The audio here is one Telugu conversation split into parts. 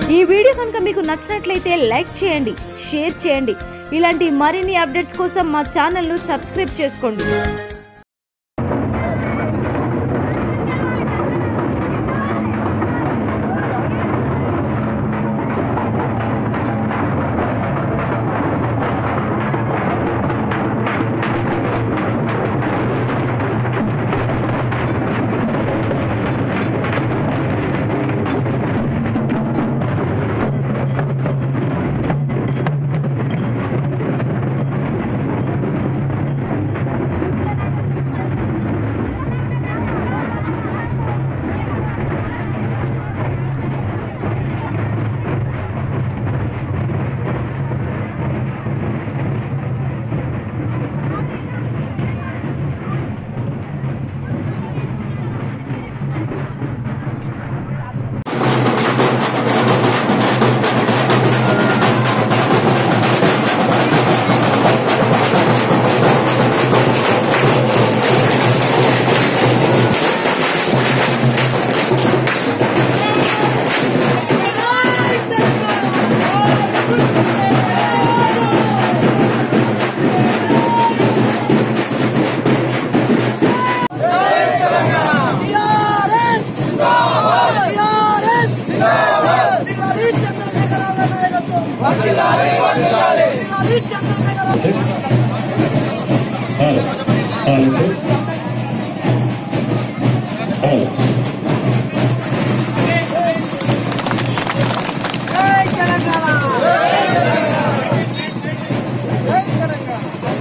ఈ వీడియో కనుక మీకు నచ్చినట్లయితే లైక్ చేయండి షేర్ చేయండి ఇలాంటి మరిన్ని అప్డేట్స్ కోసం మా ఛానల్ను సబ్స్క్రైబ్ చేసుకోండి టిఆర్ఎస్ టిఆర్ఎస్ జిల్లాలి చంద్రశేఖరరావు గారి నాయకత్వం జిల్లాలి చంద్రశేఖరరావు హలో హలో హలో జై తెలంగాణ జై తెలంగాణ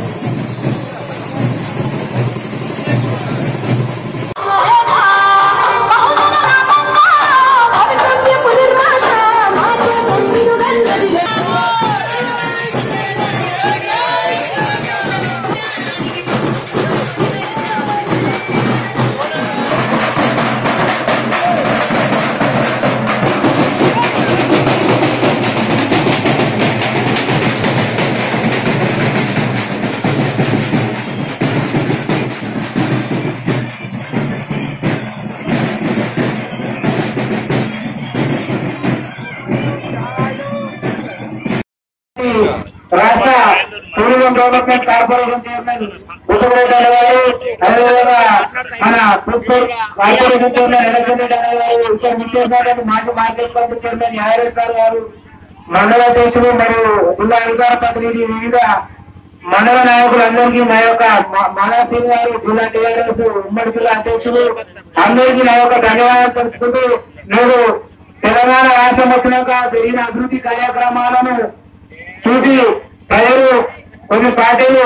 రాష్ట్ర tourism development corporation chairman Uttam Reddy అనే గారు అదేవిధంగా మన Puttur corporation chairman election Reddy అనే గారు ఇక్కడ ముఖ్యమంత్రి మాజీ మార్కెట్ కమిటీ చైర్మన్ న్యాయరేశ్వర్ గారు మండల అధ్యక్షులు మరియు జిల్లా అధికార ప్రతినిధి వివిధ మండల నాయకులందరికీ మా యొక్క మాలా సింగ్ గారు జిల్లా టీఆర్ఎస్ ఉమ్మడి జిల్లా అధ్యక్షులు అందరికీ నా యొక్క ధన్యవాదాలు తెలుపుకుంటూ నేను తెలంగాణ రాష్ట్రం వచ్చినాక జరిగిన అభివృద్ధి కార్యక్రమాలను చూసి ప్రజలు కొన్ని పార్టీలు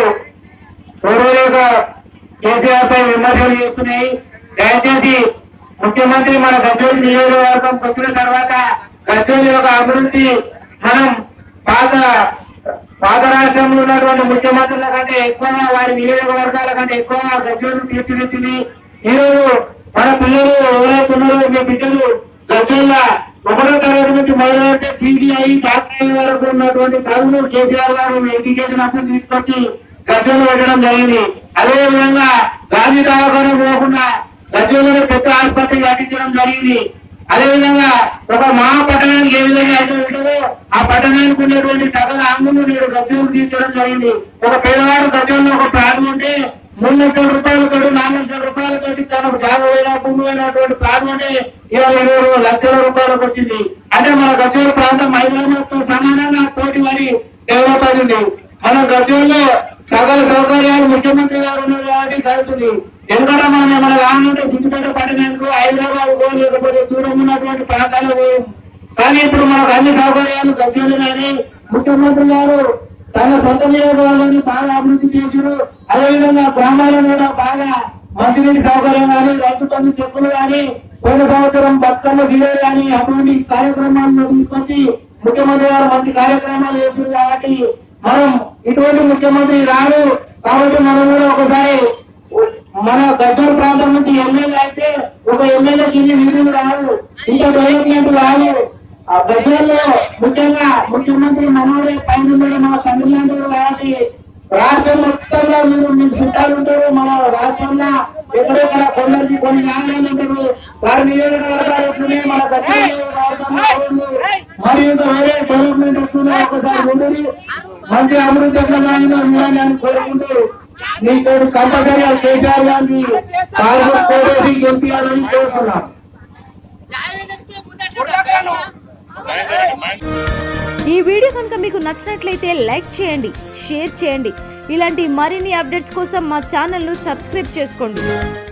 ఓడలేక కేసీఆర్ పై విమర్శలు చేస్తున్నాయి దయచేసి ముఖ్యమంత్రి మన గజ్వేల్ నియోజకవర్గం వచ్చిన తర్వాత గజ్వేల్ యొక్క అభివృద్ధి మనం పాత పాత రాష్ట్రంలో ఉన్నటువంటి ముఖ్యమంత్రుల కంటే ఎక్కువగా వారి నియోజకవర్గాల కంటే ఎక్కువగా గజ్వేల్ తీర్చిదిద్దింది ఈ రోజు మన పిల్లలు ఎవరైతే ఉన్నారో మీ బిడ్డలు గజ్వేల్ ఒకటో తరగతి నుంచి మొదలైతే పీజీ అయ్యి డాక్టర్ అయ్యే వరకు ఉన్నటువంటి చదువులు కేసీఆర్ గారు ఎడ్యుకేషన్ అప్పుడు తీసుకొచ్చి గజ్వేల్ పెట్టడం జరిగింది అదే విధంగా గాంధీ దవాఖాన పోకుండా గజ్వేల్లో పెద్ద ఆసుపత్రి కట్టించడం జరిగింది అదే విధంగా ఒక మహా పట్టణానికి ఏ విధంగా అయితే ఉంటుందో ఆ పట్టణానికి ఉండేటువంటి సకల అంగులు నేడు గజ్వేలు తీర్చడం జరిగింది ఒక పేదవాడు గజ్వేల్లో ఒక ప్లాట్ ఉంటే మూడు లక్షల రూపాయలతో నాలుగు లక్షల రూపాయలతో తనకు జాగమైన భూమి అయినటువంటి ప్లాట్ ఉంటే ఇవాళ ఇరవై లక్షల రూపాయలకు వచ్చింది అంటే మన గజ్వేల్ ప్రాంతం హైదరాబాద్ తో సమానంగా కోటి వరి డెవలప్ అయింది మన గజ్వేల్లో సకల సౌకర్యాలు ముఖ్యమంత్రి గారు ఉన్నారు కాబట్టి కలుగుతుంది ఎందుకంటే మనం మన రానుంటే సిద్దిపేట పట్టణానికి హైదరాబాద్ కో లేకపోతే దూరం ఉన్నటువంటి ప్రాంతాలకు పోయాం. కానీ ఇప్పుడు మనకు అన్ని సౌకర్యాలు గజ్వేలుగానే ముఖ్యమంత్రి గారు తన సొంత నియోజకవర్గాన్ని బాగా అభివృద్ధి చేసారు అదేవిధంగా గ్రామాలను కూడా బాగా మంచినీటి సౌకర్యం కానీ రైతు బంధు చెక్కులు కానీ పోయిన సంవత్సరం బతుకమ్మ సీరియల్ కానీ అటువంటి కార్యక్రమాలను తీసుకొచ్చి ముఖ్యమంత్రి గారు మంచి కార్యక్రమాలు చేశారు కాబట్టి మనం ఇటువంటి ముఖ్యమంత్రి రారు కాబట్టి మనం కూడా ఒకసారి మన గజ్వల్ ప్రాంతం నుంచి ఎమ్మెల్యే అయితే ఒక ఎమ్మెల్యేకి ఇన్ని నిధులు రావు ఇంకా డెవలప్మెంట్ రావు ఆ గజ్వల్లో ముఖ్యంగా ముఖ్యమంత్రి మనోడే పైన ఉండడం మన తమిళనాడు కాబట్టి రాష్ట్రం మొత్తంలో మీరు మీకు చుట్టాలు ఉంటారు మన రాష్ట్రంలో ఎక్కడెక్కడ కొందరికి కొన్ని నాయకులు ఉంటారు వారి నియోజకవర్గాలు ఎట్లున్నాయి మన గజ్వల్ నియోజకవర్గంలో రోడ్లు మరి అభివృద్ధి ఎట్లా సాగిందో చూడండి అని కోరుకుంటూ మీకు కంపల్సరీగా కేసీఆర్ గారికి కార్పొరేట్ కోటేసి గెలిపించాలని కోరుతున్నాం ఈ వీడియో కనుక మీకు నచ్చినట్లయితే లైక్ చేయండి షేర్ చేయండి ఇలాంటి మరిన్ని అప్డేట్స్ కోసం మా ఛానల్ను సబ్స్క్రైబ్ చేసుకోండి